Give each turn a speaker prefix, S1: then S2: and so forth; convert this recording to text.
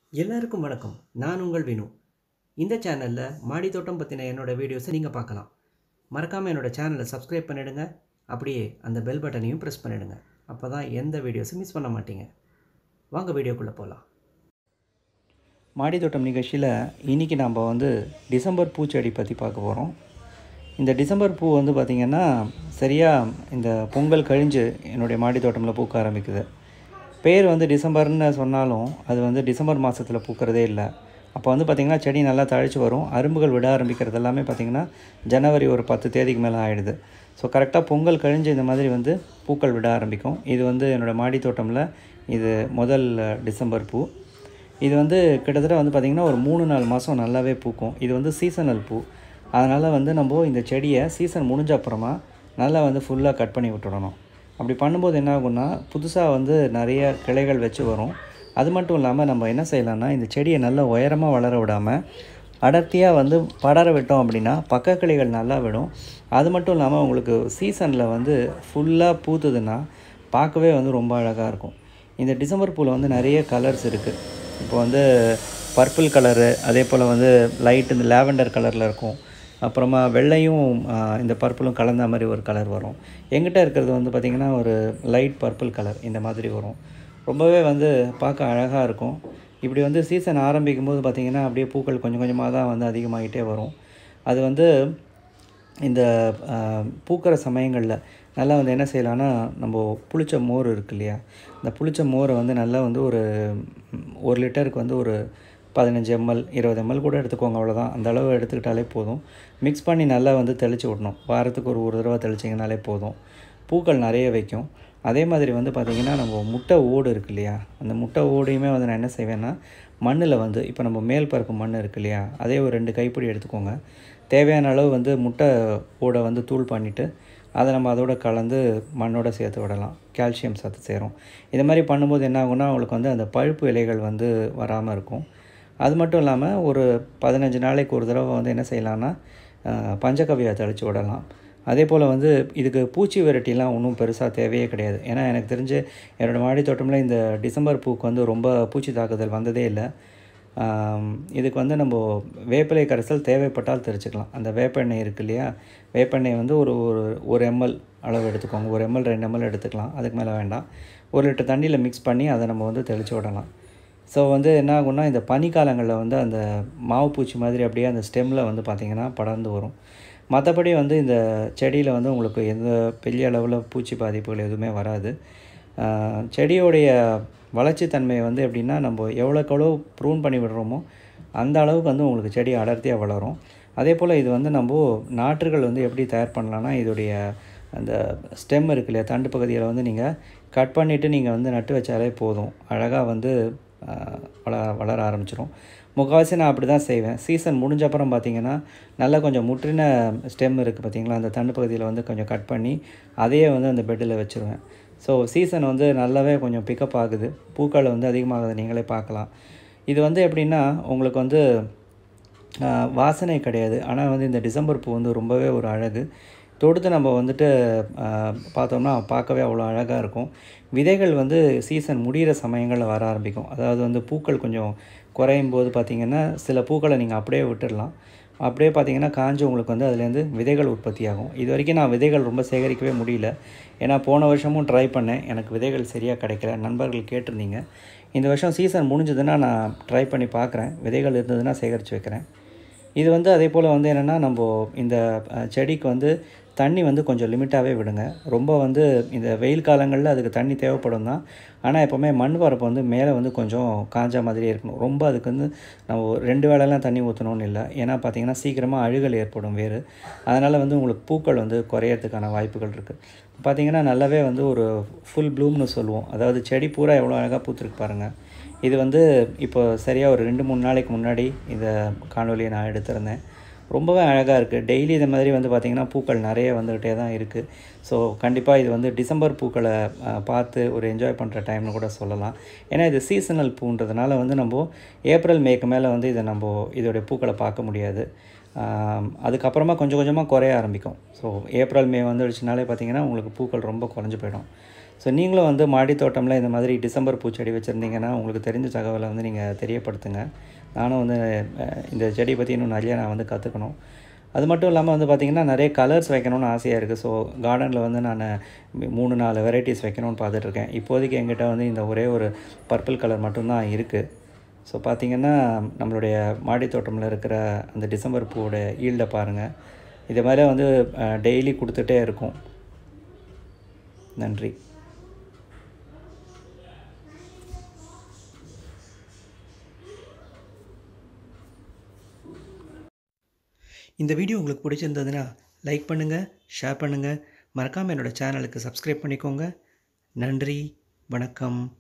S1: எல்லாருக்கும் வணக்கம் நான் உங்கள் வினு இந்த சேனலில் மாடி தோட்டம் பற்றின என்னோட வீடியோஸை நீங்கள் பார்க்கலாம் மறக்காமல் என்னோட சேனலை சப்ஸ்கிரைப் பண்ணிடுங்க அப்படியே அந்த பெல் பட்டனையும் ப்ரெஸ் பண்ணிடுங்க அப்போ தான் எந்த வீடியோஸும் மிஸ் பண்ண மாட்டீங்க வாங்க வீடியோக்குள்ளே போகலாம் மாடி தோட்டம் நிகழ்ச்சியில் இன்றைக்கி நாம் வந்து டிசம்பர் பூச்செடி பற்றி பார்க்க போகிறோம் இந்த டிசம்பர் பூ வந்து பார்த்திங்கன்னா சரியாக இந்த பொங்கல் கழிஞ்சு என்னுடைய மாடி தோட்டமில் பூக்க ஆரம்பிக்குது பேர் வந்து டிசம்பர்னு சொன்னாலும் அது வந்து டிசம்பர் மாதத்தில் பூக்கிறதே இல்லை அப்போ வந்து பார்த்திங்கன்னா செடி நல்லா தழைச்சி வரும் அரும்புகள் விட ஆரம்பிக்கிறது எல்லாமே பார்த்திங்கன்னா ஜனவரி ஒரு பத்து தேதிக்கு மேலே ஆகிடுது ஸோ கரெக்டாக பொங்கல் கழிஞ்சு இந்த மாதிரி வந்து பூக்கள் விட ஆரம்பிக்கும் இது வந்து என்னோடய மாடி தோட்டமில் இது முதல் டிசம்பர் பூ இது வந்து கிட்டத்தட்ட வந்து பார்த்திங்கன்னா ஒரு மூணு நாலு மாதம் நல்லாவே பூக்கும் இது வந்து சீசனல் பூ அதனால் வந்து நம்ம இந்த செடியை சீசன் முடிஞ்ச அப்புறமா நல்லா வந்து ஃபுல்லாக கட் பண்ணி விட்டுடணும் அப்படி பண்ணும்போது என்ன ஆகும்னா புதுசாக வந்து நிறைய கிளைகள் வச்சு வரும் அது மட்டும் இல்லாமல் நம்ம என்ன செய்யலாம்னா இந்த செடியை நல்லா உயரமாக வளர விடாமல் அடர்த்தியாக வந்து படர விட்டோம் அப்படின்னா பக்க கிளைகள் நல்லா விடும் அது மட்டும் இல்லாமல் உங்களுக்கு சீசனில் வந்து ஃபுல்லாக பூத்துதுன்னா பார்க்கவே வந்து ரொம்ப அழகாக இருக்கும் இந்த டிசம்பர் பூவில் வந்து நிறைய கலர்ஸ் இருக்குது இப்போ வந்து பர்பிள் கலரு அதே போல் வந்து லைட் இந்த லேவெண்டர் கலரில் இருக்கும் அப்புறமா வெள்ளையும் ஆ, இந்த பர்பிளும் கலந்த மாதிரி ஒரு கலர் வரும் எங்கிட்ட இருக்கிறது வந்து பார்த்திங்கன்னா ஒரு லைட் பர்பிள் கலர் இந்த மாதிரி வரும் ரொம்பவே வந்து பார்க்க அழகாக இருக்கும் இப்படி வந்து சீசன் ஆரம்பிக்கும் போது பார்த்திங்கன்னா அப்படியே பூக்கள் கொஞ்சம் கொஞ்சமாக தான் வந்து அதிகமாகிட்டே வரும் அது வந்து இந்த ஆ, பூக்கிற சமயங்களில் நல்லா வந்து என்ன செய்யலாம்னா நம்ம புளிச்ச மோர் இருக்கு இல்லையா இந்த புளிச்ச மோரை வந்து நல்லா வந்து ஒரு ம், ஒரு லிட்டருக்கு வந்து ஒரு பதினஞ்சு எம்எல் இருபது எம்எல் கூட எடுத்துக்கோங்க அவ்வளோதான் அந்த அளவு எடுத்துக்கிட்டாலே போதும் மிக்ஸ் பண்ணி நல்லா வந்து தெளித்து விடணும் வாரத்துக்கு ஒரு ஒரு தடவை தெளிச்சிங்கனாலே போதும் பூக்கள் நிறைய வைக்கும் அதே மாதிரி வந்து பார்த்திங்கன்னா நம்ம முட்டை ஓடு இருக்கு இல்லையா அந்த முட்டை ஓடையுமே வந்து நான் என்ன செய்வேன்னா மண்ணில் வந்து இப்போ நம்ம மேல் பரப்பு மண் இருக்கு இல்லையா அதே ஒரு ரெண்டு கைப்பிடி எடுத்துக்கோங்க தேவையான அளவு வந்து முட்டை ஓடை வந்து தூள் பண்ணிவிட்டு அதை நம்ம அதோட கலந்து மண்ணோட சேர்த்து விடலாம் கால்சியம் சத்து சேரும் இது மாதிரி பண்ணும்போது என்ன ஆகும்னா அவங்களுக்கு வந்து அந்த பழுப்பு இலைகள் வந்து வராமல் இருக்கும் அது மட்டும் இல்லாமல் ஒரு பதினஞ்சு நாளைக்கு ஒரு தடவை வந்து என்ன செய்யலாம்னா அஹ், பஞ்சகவ்யா தெளித்து விடலாம் அதே போல் வந்து இதுக்கு பூச்சி விரட்டிலாம் ஒன்றும் பெருசாக தேவையே கிடையாது ஏன்னா எனக்கு தெரிஞ்சு என்னோடய மாடி தோட்டமில் இந்த டிசம்பர் பூக்கு வந்து ரொம்ப பூச்சி தாக்குதல் வந்ததே இல்லை ஆம், இதுக்கு வந்து நம்ம வேப்பிலை கரைசல் தேவைப்பட்டால் தெரிச்சுக்கலாம் அந்த வேப்பெண்ணெய் இருக்கு இல்லையா வேப்பெண்ணெய் வந்து ஒரு ஒரு ஒரு எம்எல் அளவு எடுத்துக்கோங்க ஒரு எம்எல் ரெண்டு எம்எல் எடுத்துக்கலாம் அதுக்கு மேலே வேண்டாம் ஒரு லிட்டர் தண்ணியில் மிக்ஸ் பண்ணி அதை நம்ம வந்து தெளித்து விடலாம் ஸோ வந்து என்ன ஆகும்னா இந்த பனிக்காலங்களில் வந்து அந்த மாவு பூச்சி மாதிரி அப்படியே அந்த ஸ்டெம்மில் வந்து பார்த்திங்கன்னா படர்ந்து வரும் மற்றபடி வந்து இந்த செடியில் வந்து உங்களுக்கு எந்த பெரிய அளவில் பூச்சி பாதிப்புகள் எதுவுமே வராது ஆஹ் செடியோடைய வளர்ச்சி தன்மையை வந்து எப்படின்னா நம்ம எவ்வளோக்கு எவ்வளோ ப்ரூன் பண்ணி விடுறோமோ அந்த அளவுக்கு வந்து உங்களுக்கு செடி அடர்த்தியாக வளரும் அதே போல் இது வந்து நம்ம நாற்றுகள் வந்து எப்படி தயார் பண்ணலான்னா இதோடைய அந்த ஸ்டெம் இருக்கு இல்லையா தண்டு பகுதியில் வந்து நீங்கள் கட் பண்ணிவிட்டு நீங்கள் வந்து நட்டு வச்சாலே போதும் அழகாக வந்து ஆஹ், வள வளர ஆரம்பிச்சிரும் முக்கால்வாசி நான் அப்படி தான் செய்வேன் சீசன் முடிஞ்ச அப்புறம் பார்த்தீங்கன்னா நல்லா கொஞ்சம் முற்றின ஸ்டெம் இருக்குது பார்த்தீங்களா அந்த தண்டு பகுதியில் வந்து கொஞ்சம் கட் பண்ணி அதையே வந்து அந்த பெட்டில் வச்சுருவேன் ஸோ சீசன் வந்து நல்லாவே கொஞ்சம் பிக்கப் ஆகுது பூக்கள் வந்து அதிகமாகுது நீங்களே பார்க்கலாம் இது வந்து எப்படின்னா உங்களுக்கு வந்து ஆஹ், வாசனை கிடையாது ஆனால் வந்து இந்த டிசம்பர் பூ வந்து ரொம்பவே ஒரு அழகு தொடுத்து நம்ம வந்துட்டு ஆஹ், பார்த்தோம்னா பார்க்கவே அவ்வளோ அழகாக இருக்கும் விதைகள் வந்து சீசன் முடிகிற சமயங்களில் வர ஆரம்பிக்கும் அதாவது வந்து பூக்கள் கொஞ்சம் குறையும் போது பார்த்திங்கன்னா சில பூக்களை நீங்கள் அப்படியே விட்டுடலாம் அப்படியே பார்த்தீங்கன்னா காஞ்சு உங்களுக்கு வந்து அதுலேருந்து விதைகள் உற்பத்தி ஆகும் இது வரைக்கும் நான் விதைகள் ரொம்ப சேகரிக்கவே முடியல ஏன்னா போன வருஷமும் ட்ரை பண்ணேன் எனக்கு விதைகள் சரியாக கிடைக்கல நண்பர்கள் கேட்டிருந்தீங்க இந்த வருஷம் சீசன் முடிஞ்சதுன்னா நான் ட்ரை பண்ணி பார்க்குறேன் விதைகள் இருந்ததுன்னா சேகரித்து வைக்கிறேன் இது வந்து அதே போல் வந்து என்னென்னா நம்ம இந்த அஹ், செடிக்கு வந்து தண்ணி வந்து கொஞ்சம் லிமிட்டாகவே விடுங்க ரொம்ப வந்து இந்த வெயில் காலங்களில் அதுக்கு தண்ணி தேவைப்படும் தான் ஆனால் எப்போவுமே மண் வரப்பு வந்து மேலே வந்து கொஞ்சம் காஞ்ச மாதிரியே இருக்கணும் ரொம்ப அதுக்கு வந்து நம்ம ஒரு ரெண்டு வேளைலாம் தண்ணி ஊற்றணும்னு இல்லை ஏன்னா பார்த்தீங்கன்னா சீக்கிரமாக அழுகல் ஏற்படும் வேறு அதனால் வந்து உங்களுக்கு பூக்கள் வந்து குறையறதுக்கான வாய்ப்புகள் இருக்குது பார்த்தீங்கன்னா நல்லாவே வந்து ஒரு ஃபுல் ப்ளூம்னு சொல்லுவோம் அதாவது செடி பூரா எவ்வளோ அழகாக பூத்துருக்கு பாருங்கள் இது வந்து இப்போ சரியாக ஒரு ரெண்டு மூணு நாளைக்கு முன்னாடி இந்த காணொலியை நான் எடுத்திருந்தேன் ரொம்பவே அழகாக இருக்குது டெய்லி இந்த மாதிரி வந்து பார்த்திங்கன்னா பூக்கள் நிறைய வந்துக்கிட்டே தான் இருக்குது ஸோ கண்டிப்பாக இது வந்து டிசம்பர் பூக்களை அஹ், பார்த்து ஒரு என்ஜாய் பண்ணுற டைம்னு கூட சொல்லலாம் ஏன்னா இது சீசனல் பூன்றதுனால வந்து நம்ம ஏப்ரல் மேக்கு மேலே வந்து இதை நம்ம இதோடைய பூக்களை பார்க்க முடியாது ஆம், அதுக்கப்புறமா கொஞ்சம் கொஞ்சமாக குறைய ஆரம்பிக்கும் ஸோ ஏப்ரல் மே வந்துடுச்சுனாலே பார்த்திங்கன்னா உங்களுக்கு பூக்கள் ரொம்ப குறைஞ்சு போயிடும் ஸோ நீங்களும் வந்து மாடி தோட்டமில் இந்த மாதிரி டிசம்பர் பூச்செடி வச்சுருந்தீங்கன்னா உங்களுக்கு தெரிஞ்ச தகவலை வந்து நீங்கள் தெரியப்படுத்துங்க நானும் வந்து அஹ், இந்த செடி பற்றி இன்னும் நிறைய நான் வந்து கற்றுக்கணும் அது மட்டும் இல்லாமல் வந்து பார்த்திங்கன்னா நிறைய கலர்ஸ் வைக்கணும்னு ஆசையாக இருக்குது ஸோ கார்டனில் வந்து நான் மூணு நாலு வெரைட்டிஸ் வைக்கணும்னு பார்த்துட்ருக்கேன் இப்போதைக்கு என்கிட்ட வந்து இந்த ஒரே ஒரு பர்பிள் கலர் மட்டும்தான் இருக்குது ஸோ பார்த்திங்கன்னா நம்மளுடைய மாடி தோட்டமில் இருக்கிற அந்த டிசம்பர் பூவோட ஈல்டை பாருங்கள் இது மாதிரி வந்து டெய்லி கொடுத்துட்டே இருக்கும் நன்றி இந்த வீடியோ உங்களுக்கு பிடிச்சிருந்ததுன்னா லைக் பண்ணுங்கள் ஷேர் பண்ணுங்கள் மறக்காமல் என்னோடய சேனலுக்கு சப்ஸ்கிரைப் பண்ணிக்கோங்க நன்றி வணக்கம்